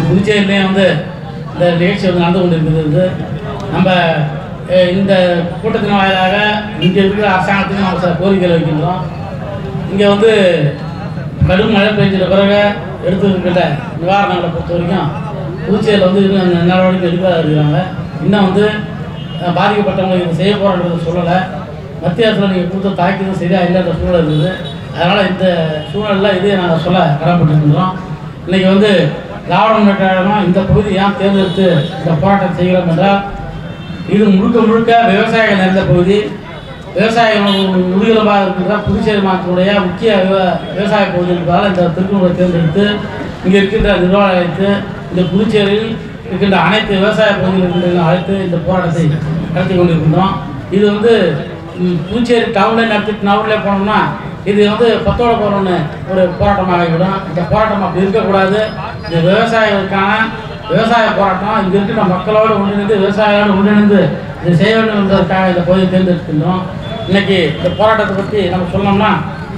புதுச்சேரியிலையும் வந்து இந்த நிகழ்ச்சி வந்து நடந்து கொண்டிருக்கிறது நம்ம அஹ், இந்த கூட்டத்தின் வாயிலாக இங்கே இருக்கிற அரசாங்கத்துக்கு நம்ம சில கோரிக்கைகள் வைக்கின்றோம் இங்கே வந்து கடும் மழை பெய்ஞ்ச பிறகு எடுத்துக்கிட்ட நிவாரணங்களை பொறுத்த வரைக்கும் புதுச்சேரியில் வந்து இன்னும் அந்த நடவடிக்கை எடுக்காத இருக்கிறாங்க இன்னும் வந்து அஹ், பாதிக்கப்பட்டவங்களுக்கு இது செய்ய போகிறோன்றது சொல்லலை மத்திய அரசில் நீங்கள் கொடுத்த தாக்கியதும் சரியாக இல்லைன்ற சூழல் இருக்குது அதனால் இந்த சூழலில் இதை நாங்கள் சொல்ல கடமைப்பட்டிருக்கிறோம் இன்றைக்கி வந்து திராவிட முன்னேற்ற கழகம் இந்த பகுதி ஏன் தேர்ந்தெடுத்து இந்த போராட்டம் செய்கிறோம் என்றால் இது முழுக்க முழுக்க விவசாயிகள் நிறைந்த பகுதி விவசாயிகள் முதுகெலும்பாக இருக்கின்ற புதுச்சேரி மாவட்டத்துடைய முக்கிய விவ- விவசாய பகுதி என்பதால் இந்த திருக்குறளை தேர்ந்தெடுத்து இங்கே இருக்கின்ற நிர்வாகம் அழைத்து இந்த புதுச்சேரியில் இருக்கின்ற அனைத்து விவசாய பகுதியில் இருக்கின்ற அழைத்து இந்த போராட்டத்தை நடத்தி கொண்டிருக்கின்றோம் இது வந்து ம், புதுச்சேரி டவுனில் நடத்தி டவுனில் போனோம்னா இது வந்து பத்தோட போகிறோன்னு ஒரு போராட்டமாக ஆகிவிடும் இந்த போராட்டம் அப்படி இருக்கக்கூடாது இந்த விவசாயிகளுக்கான விவசாய போராட்டம் இங்கே இருக்கிற மக்களோடு ஒன்றிணைந்து விவசாயிகளோடு ஒன்றிணைந்து இதை செய்ய வேண்டும் என்பதற்காக இந்த பகுதியை தேர்ந்தெடுக்கின்றோம் இன்னைக்கு இந்த போராட்டத்தை பற்றி நம்ம சொன்னோம்னா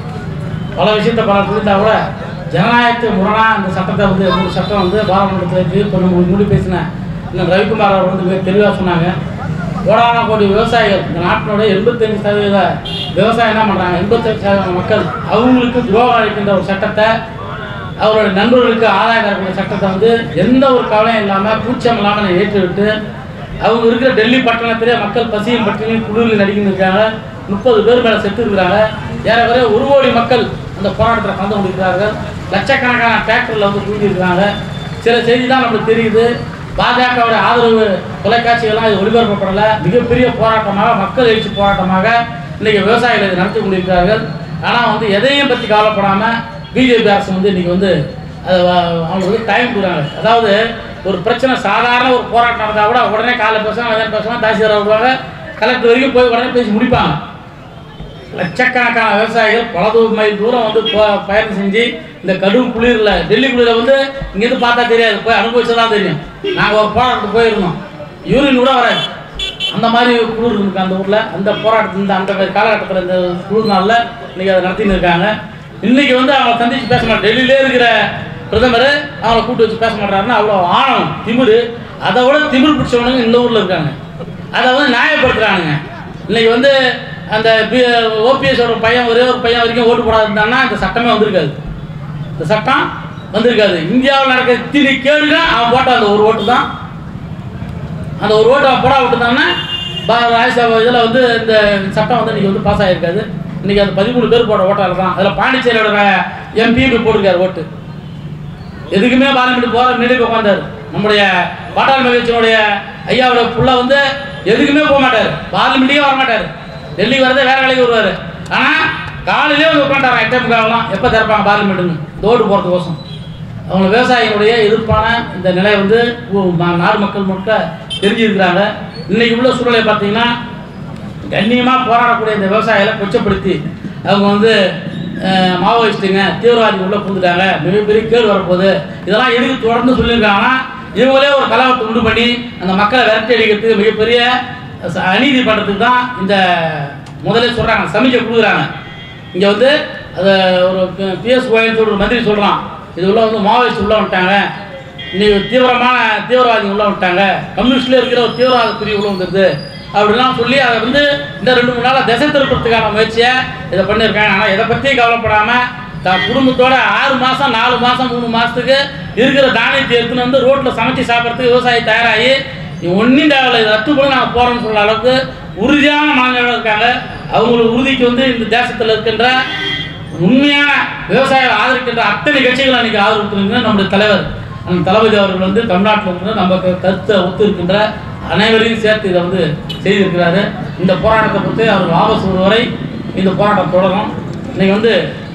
பல விஷயத்தை பல புரிந்தா கூட ஜனநாயகத்துக்கு முரணா அந்த சட்டத்தை வந்து மூணு சட்டம் வந்து பாராளுமன்றத்தில் தீர்ப்பு பண்ண முடி பேசின இந்த ரவிக்குமார் அவர் வந்து மிக தெளிவாக சொன்னாங்க கோடான கோடி விவசாயிகள் இந்த நாட்டினுடைய எண்பத்தஞ்சு சதவீத விவசாயம் என்ன பண்ணுறாங்க எண்பத்தஞ்சு சதவீத மக்கள் அவங்களுக்கு துரோகம் அளிக்கின்ற ஒரு சட்டத்தை அவருடைய நண்பர்களுக்கு ஆதாயம் தரக்கூடிய சட்டத்தை வந்து எந்த ஒரு கவலையும் இல்லாமல் கூச்சம் இல்லாமல் ஏற்றுவிட்டு அவங்க இருக்கிற டெல்லி பட்டணத்திலே மக்கள் பசியும் பட்டினியும் குளிரில் நடிக்கிட்டு இருக்காங்க முப்பது பேர் மேலே செத்து இருக்கிறாங்க ஏறக்குறைய ஒரு கோடி மக்கள் அந்த போராட்டத்தில் கலந்து கொண்டிருக்கிறார்கள் லட்சக்கணக்கான டிராக்டரில் வந்து கூட்டியிருக்கிறாங்க சில செய்தி தான் நம்மளுக்கு தெரியுது பாஜகவுடைய ஆதரவு தொலைக்காட்சிகள்லாம் இது ஒளிபரப்பப்படலை மிகப்பெரிய போராட்டமாக மக்கள் எழுச்சி போராட்டமாக இன்னைக்கு விவசாயிகள் இதை நடத்தி கொண்டிருக்கிறார்கள் ஆனால் வந்து எதையும் பற்றி கவலைப்படாமல் பிஜேபி அரசு வந்து இன்னைக்கு வந்து அதை வ- அவங்களுக்கு வந்து டைம் கொடுக்குறாங்க அதாவது ஒரு பிரச்சனை சாதாரண ஒரு போராட்டம் நடந்தால் கூட உடனே காலைல பேசுவாங்க மதியானம் பேசுவாங்க தாசில்தார் வருவாங்க கலெக்டர் வரைக்கும் போய் உடனே பேசி முடிப்பாங்க லட்சக்கணக்கான விவசாயிகள் பல தூ மைல் தூரம் வந்து ப- பயணம் செஞ்சு இந்த கடும் குளிரில் டெல்லி குளிரில் வந்து இங்கேருந்து பார்த்தா தெரியாது போய் அனுபவிச்சா தான் தெரியும் நாங்கள் ஒரு போராட்டத்துக்கு போயிருந்தோம் யூரின் கூட வராது அந்த மாதிரி குளிர் இருக்கு அந்த ஊரில் அந்த போராட்டத்தில் இந்த அந்த காலகட்டத்தில் இந்த குளிர் நாளில் இன்னைக்கு அதை நடத்தின்னு இருக்காங்க இன்னைக்கு வந்து அவங்க சந்திச்சு பேச மாட்டாங்க டெல்லியிலே இருக்கிற பிரதமர் அவங்கள கூட்டு வச்சு பேச மாட்டாருன்னா அவ்வளோ ஆணவம் திமிரு அதை விட திமிரு பிடிச்சவனுங்க இந்த ஊரில் இருக்காங்க அதை வந்து நியாயப்படுத்துறானுங்க இன்னைக்கு வந்து அந்த ஓபிஎஸோட பையன் ஒரே ஒரு பையன் வரைக்கும் ஓட்டு போடாது இருந்தான்னா இந்த சட்டமே வந்திருக்காது இந்த சட்டம் வந்திருக்காது இந்தியாவில் நடக்கிற இத்தனை கேடுங்க அவன் போட்ட அந்த ஒரு ஓட்டு தான் அந்த ஒரு ஓட்டு அவன் போடா விட்டுதான்னா ராஜ்யசபா இதில் வந்து இந்த சட்டம் வந்து இன்னைக்கு வந்து பாஸ் ஆகிருக்காது இன்னைக்கு அது பதிமூணு பேர் போட ஓட்டாளர் தான் அதில் பாண்டிச்சேரியோட எம்பி இப்படி போட்டிருக்காரு ஓட்டு எதுக்குமே பார்லிமெண்ட் போகிற முன்னாடி போய் உட்காந்தாரு நம்முடைய பாட்டாளி மகிழ்ச்சியினுடைய ஐயாவோட புள்ள வந்து எதுக்குமே போக மாட்டார் பார்லிமெண்ட்டே வர மாட்டார் டெல்லி வரதே வேற வேலைக்கு வருவார் ஆனால் காலையிலே வந்து உட்காந்துட்டாங்க எட்டே முக்காலாம் எப்போ திறப்பாங்க பார்லிமெண்ட்டுன்னு இந்த ஓட்டு போகிறதுக்கோசம் அவங்க விவசாயிகளுடைய எதிர்ப்பான இந்த நிலை வந்து ஊ- மா- நாடு மக்கள் முழுக்க தெரிஞ்சிருக்கிறாங்க இன்னைக்கு உள்ள சூழ்நிலை பார்த்தீங்கன்னா கண்ணியமாக போராடக்கூடிய இந்த விவசாயிகளை கொச்சப்படுத்தி அவங்க வந்து அஹ், மாவோயிஸ்ட்டுங்க தீவிரவாதி உள்ளே புகுந்துட்டாங்க மிகப்பெரிய கேடு வரப்போகுது இதெல்லாம் எதுக்கு தொடர்ந்து சொல்லியிருக்காங்கன்னா இவங்களே ஒரு கலவரத்தை உண்டு பண்ணி அந்த மக்களை விரட்டி அடிக்கிறதுக்கு மிகப்பெரிய ச- அநீதி பண்ணுறதுக்கு தான் இந்த முதல்ல சொல்கிறாங்க சமிக்கை கொடுக்குறாங்க இங்கே வந்து அதை ஒரு பிஎஸ் கோயில் ஒரு மந்திரி சொல்கிறான் இது உள்ள வந்து மாவோயிஸ்ட் உள்ள வந்துட்டாங்க இன்னைக்கு தீவிரமான தீவிரவாதி உள்ள வந்துட்டாங்க கம்யூனிஸ்ட்ல இருக்கிற ஒரு தீவிரவாத பிரிவு உள்ள வந்துருது அப்படிலாம் சொல்லி அதை வந்து இந்த ரெண்டு மூணு நாளாக திசை திருப்பறதுக்கான முயற்சியை இதை பண்ணியிருக்காங்க ஆனால் இதை பற்றி கவலைப்படாமல் தான் குடும்பத்தோட ஆறு மாதம் நாலு மாதம் மூணு மாதத்துக்கு இருக்கிற தானியத்தை எடுத்துன்னு வந்து ரோட்டில் சமைச்சு சாப்பிட்றதுக்கு விவசாயி தயாராகி ஒன்றும் தேவையில்லை இது ரத்து பண்ணி நாங்கள் போகிறோம்னு சொல்கிற அளவுக்கு உறுதியான மனநிலை இருக்காங்க அவங்களுக்கு உறுதிக்கு வந்து இந்த தேசத்தில் இருக்கின்ற உண்மையான விவசாயிகள் ஆதரிக்கின்ற அத்தனை கட்சிகள் அன்றைக்கி ஆதரித்திருக்கின்ற நம்முடைய தலைவர் அந்த தளபதி அவர்கள் வந்து தமிழ்நாட்டில் இருக்கிற நம்ம க- கருத்தை ஒத்து இருக்கின்ற அனைவரையும் சேர்த்து இதை வந்து செய்திருக்கிறாரு இந்த போராட்டத்தை பற்றி அவர் வாபஸ் ஒரு வரை இந்த போராட்டம் தொடரும் இன்னைக்கு வந்து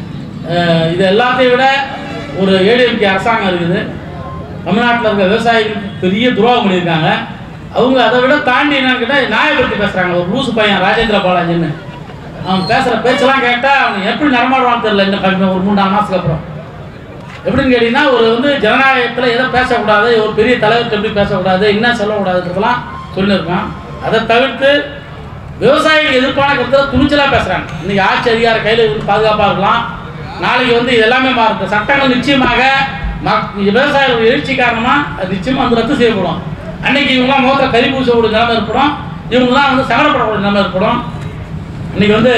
அஹ், இது எல்லாத்தையும் விட ஒரு ஏடிஎம்கே அரசாங்கம் இருக்குது தமிழ்நாட்டில் இருக்க விவசாயிகளுக்கு பெரிய துரோகம் பண்ணியிருக்காங்க அவங்க அதை விட தாண்டி என்னன்னு கேட்டால் நியாயப்படுத்தி பேசுகிறாங்க ஒரு லூசு பையன் ராஜேந்திர பாலாஜின்னு அவன் பேசுகிற பேச்செல்லாம் கேட்டால் அவன் எப்படி நடமாடுவான்னு தெரியல இன்னும் கம்மி ஒரு மூணு நாலு மாதத்துக்கு அப்புறம் எப்படின்னு கேட்டிங்கன்னா ஒரு வந்து ஜனநாயகத்தில் எதை பேசக்கூடாது ஒரு பெரிய தலைவர்கிட்ட எப்படி பேசக்கூடாது என்ன சொல்லக்கூடாதுன்றதெல்லாம் சொல்லியிருக்கான் அதை தவிர்த்து விவசாயிகள் எதிர்ப்பான கருத்தில் துணிச்சலாக பேசுகிறாங்க இன்னைக்கு ஆட்சி அதிகார கையில் இருந்து பாதுகாப்பாக இருக்கலாம் நாளைக்கு வந்து இது எல்லாமே மாறும் இந்த சட்டங்கள் நிச்சயமாக மக் விவசாயிகளுடைய எழுச்சி காரணமாக அது நிச்சயமாக வந்து ரத்து செய்யப்படும் அன்னைக்கு இவங்களாம் முகத்தில் கறி பூசக்கூடிய நிலைமை ஏற்படும் இவங்கெல்லாம் வந்து சங்கடப்படக்கூடிய நிலைமை ஏற்படும் இன்னைக்கு வந்து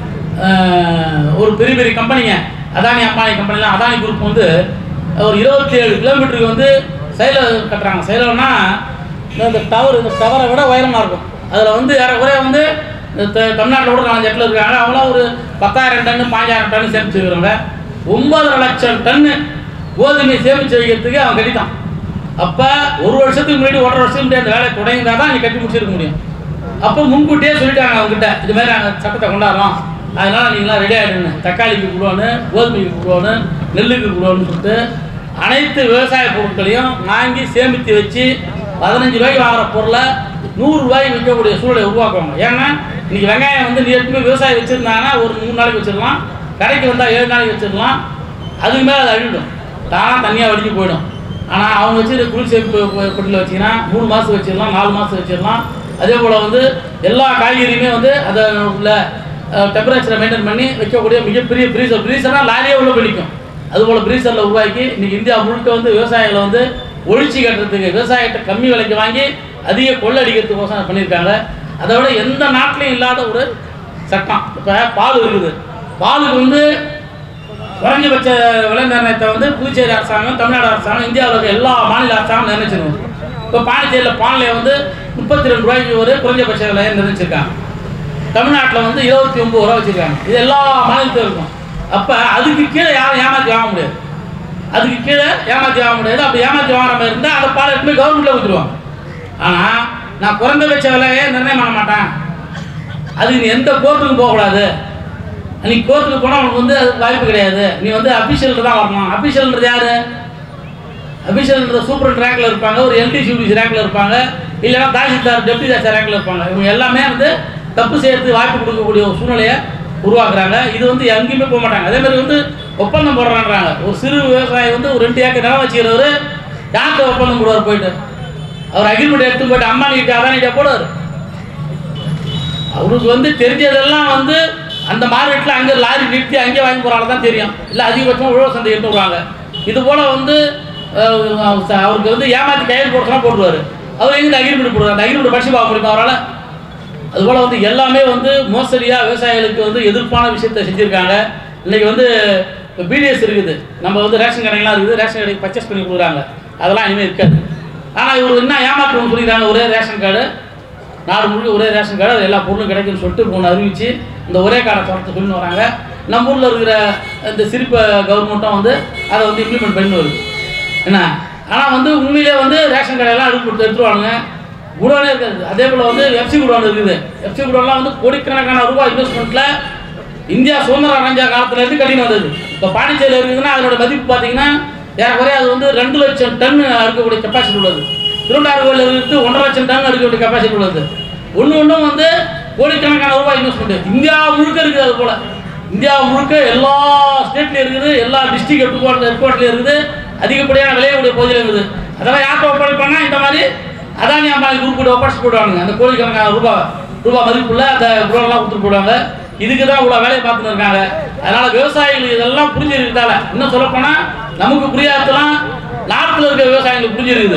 அஹ், ஒரு பெரிய பெரிய கம்பெனிங்க அதானி அம்பானி கம்பெனிலாம் அதானி குரூப் வந்து ஒரு இருபத்தி ஏழு கிலோமீட்டருக்கு வந்து சைலர் கட்டுறாங்க சைலர்னா இந்த டவர் இந்த டவரை விட உயரமாக இருக்கும் அதில் வந்து ஏறக்குறைய வந்து இந்த த- தமிழ்நாட்டில் கூட நாலஞ்சு இடத்துல இருக்காங்க அவங்களாம் ஒரு பத்தாயிரம் டன்னு பாஞ்சாயிரம் டன்னு சேமிச்சு வைக்கிறாங்க ஒன்பதரை லட்சம் டன்னு கோதுமை சேமிச்சு வைக்கிறதுக்கு அவன் கட்டிட்டான் அப்போ ஒரு வருஷத்துக்கு முன்னாடி ஒன்றரை வருஷத்துக்கு முன்னாடி அந்த வேலையை தொடங்கினா தான் நீ கட்டி முடிச்சிருக்க முடியும் அப்போ முன்கூட்டியே சொல்லிட்டாங்க அவங்ககிட்ட இது மாதிரி நாங்கள் சட்டத்தை கொண்டாடுறோம் அதனால நீங்களாம் ரெடி ஆகிடுங்க தக்காளிக்கு கொடுவானு கோதுமைக்கு கொடுவானு நெல்லுக்கு கொடுவான்னு சொல்லிட்டு அனைத்து விவசாய பொருட்களையும் வாங்கி சேமித்து வச்சு பதினஞ்சு ரூபாய்க்கு வாங்குற பொருளை நூறு ரூபாய்க்கு விற்கக்கூடிய சூழலை உருவாக்குவாங்க ஏன்னா இன்னைக்கு வெங்காயம் வந்து நீ எடுத்துமே விவசாயி வச்சுருந்தாங்கன்னா ஒரு மூணு நாளைக்கு வச்சிடலாம் கடைக்கு வந்தால் ஏழு நாளைக்கு வச்சிடலாம் அதுக்கு மேலே அது அழிவிடும் தானாக தனியாக வடிஞ்சு போயிடும் ஆனால் அவங்க வச்சு குளிர் சேமிப்பு பொட்டியில் வச்சிங்கன்னா மூணு மாதம் வச்சிடலாம் நாலு மாதம் வச்சிடலாம் அதே போல் வந்து எல்லா காய்கறியுமே வந்து அதை உள்ள டெம்பரேச்சரை மெயின்டைன் பண்ணி வைக்கக்கூடிய மிகப்பெரிய ஃப்ரீசர் ஃப்ரீசர்னால் லாரியே உள்ள பிடிக்கும் அதுபோல் ஃப்ரீசரில் உருவாக்கி இன்னைக்கு இந்தியா முழுக்க வந்து விவசாயிகளை வந்து ஒழிச்சு கட்டுறதுக்கு விவசாயத்தை கம்மி விலைக்கு வாங்கி அதிக கொள்ளடிக்கிறதுக்கோசரம் பண்ணியிருக்காங்க அதை விட எந்த நாட்டிலையும் இல்லாத ஒரு சட்டம் இப்போ பால் இருக்குது பாலுக்கு வந்து குறைஞ்சபட்ச விலை நிர்ணயத்தை வந்து புதுச்சேரி அரசாங்கம் தமிழ்நாடு அரசாங்கம் இந்தியாவில் இருக்க எல்லா மாநில அரசாங்கம் நிர்ணயிச்சிருக்கும் இப்போ பாண்டிச்சேரியில் பாலில் வந்து முப்பத்தி ரெண்டு ரூபாய்க்கு ஒரு குறைஞ்சபட்ச விலையை நிர்ணயிச்சிருக்காங்க தமிழ்நாட்டில் வந்து இருபத்தி ஒம்பது ரூபா வச்சுருக்காங்க இது எல்லா மாநிலத்திலும் இருக்கும் அப்போ அதுக்கு கீழே யாரும் ஏமாற்றி வாங்க முடியாது அதுக்கு கீழே ஏமாற்றி வாங்க முடியாது அப்படி ஏமாற்றி வாங்குற மாதிரி இருந்தால் அந்த பால் எடுத்து போய் கவர்மெண்ட்டில் ஊற்றிடுவாங்க ஆனால் நான் குறைந்தபட்ச விலையே நிர்ணயம் பண்ண மாட்டேன் அதுக்கு நீ எந்த கோர்ட்டுக்கும் போகக்கூடாது நீ கோர்ட்டுக்கு போனால் உனக்கு வந்து அதுக்கு வாய்ப்பு கிடையாது நீ வந்து அபிஷியல்ட்டு தான் வரணும் அபிஷியல்ன்றது யாரு அபிஷியல்ன்ற சூப்பர் ரேங்க்ல இருப்பாங்க ஒரு எல்டிசி யூடிசி ரேங்க்ல இருப்பாங்க இல்லைன்னா தாசில்தார் டெப்டி தாசில்தார் ரேங்க்ல இருப்பாங்க இவங்க எல்லாமே வந்து தப்பு செய்யறதுக்கு வாய்ப்பு கொடுக்கக்கூடிய ஒரு சூழ்நிலையை உருவாக்குறாங்க இது வந்து எங்கேயுமே போக மாட்டாங்க அதே மாதிரி வந்து ஒப்பந்தம் போடுறான்றாங்க ஒரு சிறு விவசாயி வந்து ஒரு ரெண்டு ஏக்கர் நிலம் வச்சுக்கிறவர் யார்கிட்ட ஒப்பந்தம் போடுவார் போயிட்டு அவர் அக்ரிமெண்ட் எடுத்து போயிட்டு அம்மானி கிட்ட அதானிட்ட போடுவார் அவருக்கு வந்து தெரிஞ்சதெல்லாம் வந்து அந்த மார்க்கெட்டில் அங்கே லாரி நிறுத்தி அங்கே வாங்கி போகிறால தான் தெரியும் இல்லை அதிகபட்சமாக உழவு சந்தை எடுத்து வருவாங்க இது போல் வந்து அஹ், ச- அவருக்கு வந்து ஏமாற்றி கையில் போட சொன்னால் போட்டுருவார் அவர் எங்கே அக்ரிமெண்ட் போடுவார் அந்த அக்ரிமெண்ட் படிச்சு பார்க்க முடியுமா அவரால் அதுபோல் வந்து எல்லாமே வந்து மோசடியாக விவசாயிகளுக்கு வந்து எதிர்ப்பான விஷயத்தை செஞ்சுருக்காங்க இன்றைக்கி வந்து இப்போ பிடிஎஸ் இருக்குது நம்ம வந்து ரேஷன் கடைகள்லாம் இருக்குது ரேஷன் கடைக்கு பர்ச்சேஸ் பண்ணி கொடுக்குறாங்க அதெல்லாம் இனிமேல் இருக்காது ஆனால் இவர் என்ன ஏமாற்றணும் சொல்லிக்கிறாங்க ஒரே ரேஷன் கார்டு நாடு முழுக்க ஒரே ரேஷன் கார்டு அது எல்லா பொருளும் கிடைக்குன்னு சொல்லிட்டு ஒன்று அறிவிச்சு இந்த ஒரே கார்டை திறந்து சொல்லி வராங்க நம்ம ஊரில் இருக்கிற இந்த சிரிப்ப கவர்மெண்ட்டும் வந்து அதை வந்து இம்ப்ளிமெண்ட் பண்ணி வருது என்ன ஆனால் வந்து உண்மையிலே வந்து ரேஷன் கடையெல்லாம் எடுத்து கொடுத்து எடுத்துருவானுங்க குடோனே இருக்காது அதே போல் வந்து எஃப்சி குடோன் இருக்குது எஃப்சி குடோன்லாம் வந்து கோடிக்கணக்கான ரூபாய் இன்வெஸ்ட்மெண்ட்டில் இந்தியா சுதந்திரம் அடைஞ்ச காலத்துலேருந்து கட்டின்னு வந்தது இப்போ பாண்டிச்சேரியில் இருக்குதுன்னா அதனோட மதிப்பு பார்த்தீங்கன்னா ஏறக்குறைய அது வந்து ரெண்டு லட்சம் டன் இருக்கக்கூடிய கெப்பாசிட்டி உள்ளது திருவண்ணாமலையில் இருந்து ஒன்றரை லட்சம் டன் இருக்கக்கூடிய கெப்பாசிட்டி உள்ளது ஒன்று ஒன்றும் வந்து கோடிக்கணக்கான ரூபாய் இன்வெஸ்ட்மெண்ட் இந்தியா முழுக்க இருக்குது அது போல் இந்தியா முழுக்க எல்லா ஸ்டேட்லையும் இருக்குது எல்லா டிஸ்ட்ரிக்ட் ஹெட் குவார்டர் ஹெட் குவார்ட்டர்லையும் இருக்குது அதிகப்படியான விளையக்கூடிய பகுதியில் இருக்குது அதெல்லாம் யார்கிட்ட ஒப்படைப்பாங்கன்னா இந்த மாதிரி அதானி அம்பானி குரூப் கூட ஒப்படைச்சு போடுவாங்க அந்த கோடிக்கணக்கான ரூபாய் ரூபாய் மதிப்புள்ள அந்த குரோன்லாம் கொடுத்துட்டு போடுவாங்க இதுக்கு தான் இவ்வளோ வேலையை பார்த்துட்டு இருக்காங்க அதனால விவசாயிகள் இதெல்லாம் புரிஞ்சிருக்கிறதால இன்னும் சொல்லப்போனால் நமக்கு புரியாததெல்லாம் நாட்டில் இருக்க விவசாயிகளுக்கு புரிஞ்சிருக்குது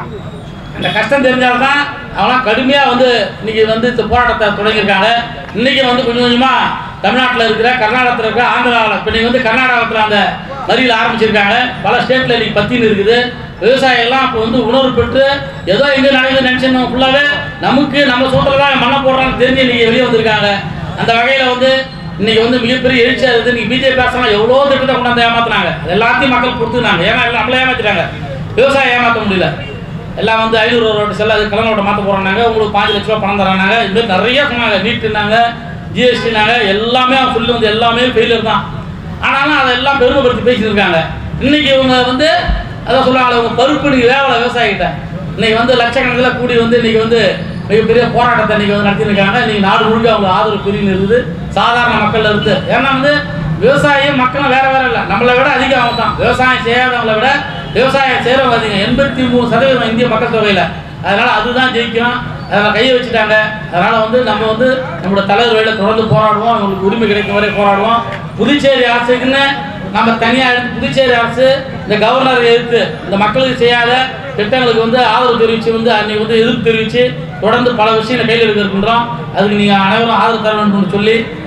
அந்த கஷ்டம் தெரிஞ்சால்தான் அவங்களாம் கடுமையாக வந்து இன்னைக்கு வந்து இந்த போராட்டத்தை தொடங்கியிருக்காங்க இன்னைக்கு வந்து கொஞ்சம் கொஞ்சமாக தமிழ்நாட்டில் இருக்கிற கர்நாடகத்தில் இருக்கிற ஆந்திராவில் இப்போ நீங்கள் வந்து கர்நாடகத்தில் அந்த மறியல் ஆரம்பிச்சிருக்காங்க பல ஸ்டேட்டில் இன்னைக்கு பத்தின்னு இருக்குது விவசாயம் எல்லாம் இப்போ வந்து உணர்வு பெற்று ஏதோ எங்கே நடக்குதுன்னு நினச்சிருந்தோம் ஃபுல்லாகவே நமக்கு நம்ம சோத்தில் தான் மண்ணை போடுறான்னு தெரிஞ்சு இன்னைக்கு வெளியே வந்திருக்காங்க அந்த வகையில் வந்து இன்னைக்கு வந்து மிகப்பெரிய எழுச்சியாக இருக்குது இன்னைக்கு பிஜேபி அரசாங்கம் எவ்வளோ திட்டத்தை கொண்டாந்து ஏமாத்துனாங்க அது எல்லாத்தையும் மக்கள் கொடுத்துருந்தாங்க ஏன்னா எல்லாம் நம்மளே ஏமாத்திட்டாங்க விவசாயம் ஏமாற்ற முடியல எல்லாம் வந்து ஐநூறு ரோடு செல்ல அது கலர் நோட்டை மாற்ற போகிறாங்க உங்களுக்கு பாஞ்சு லட்ச ரூபா பணம் தரானாங்க இது மாதிரி நிறைய சொன்னாங்க நீட்டுனாங்க ஜிஎஸ்டினாங்க எல்லாமே அவங்க சொல்லி வந்து எல்லாமே ஃபெயிலியர் தான் ஆனாலும் அதெல்லாம் பெருமைப்படுத்தி பேசிட்டு இருக்காங்க இன்னைக்கு இவங்க வந்து அதான் சொல்லுவாங்க அவங்க பருப்பு இன்னைக்கு வேவலை விவசாயிகிட்ட இன்னைக்கு வந்து லட்சக்கணக்கில் கூடி வந்து இன்னைக்கு வந்து மிகப்பெரிய போராட்டத்தை இன்னைக்கு வந்து நடத்திருக்காங்க இன்னைக்கு நாடு முழுக்க அவங்க ஆதரவு பிரிவு இருக்குது சாதாரண மக்கள்ல இருந்து ஏன்னா வந்து விவசாயம் மக்களும் வேற வேற இல்லை நம்மளை விட அதிகம் அவங்க தான் விவசாயம் செய்யாதவங்களை விட விவசாயம் செய்கிறவங்க அதிகம் எண்பத்தி மூணு சதவீதம் இந்திய மக்கள் தொகையில் அதனால அதுதான் ஜெயிக்கும் அதில் கையை வச்சுட்டாங்க அதனால வந்து நம்ம வந்து நம்மளோட தலைவர் வழியில் தொடர்ந்து போராடுவோம் அவங்களுக்கு உரிமை கிடைக்கும் வரை போராடுவோம் புதுச்சேரி அரசுக்குன்னு நம்ம தனியாக எடுத்து புதுச்சேரி அரசு இந்த கவர்னரை எதிர்த்து இந்த மக்களுக்கு செய்யாத திட்டங்களுக்கு வந்து ஆதரவு தெரிவித்து வந்து அன்னைக்கு வந்து எதிர்ப்பு தெரிவித்து தொடர்ந்து பல விஷயங்களை கையில் எடுக்க இருக்கின்றோம் அதுக்கு நீங்கள் அனைவரும் ஆதரவு தர வேண்டும் என்று சொல்லி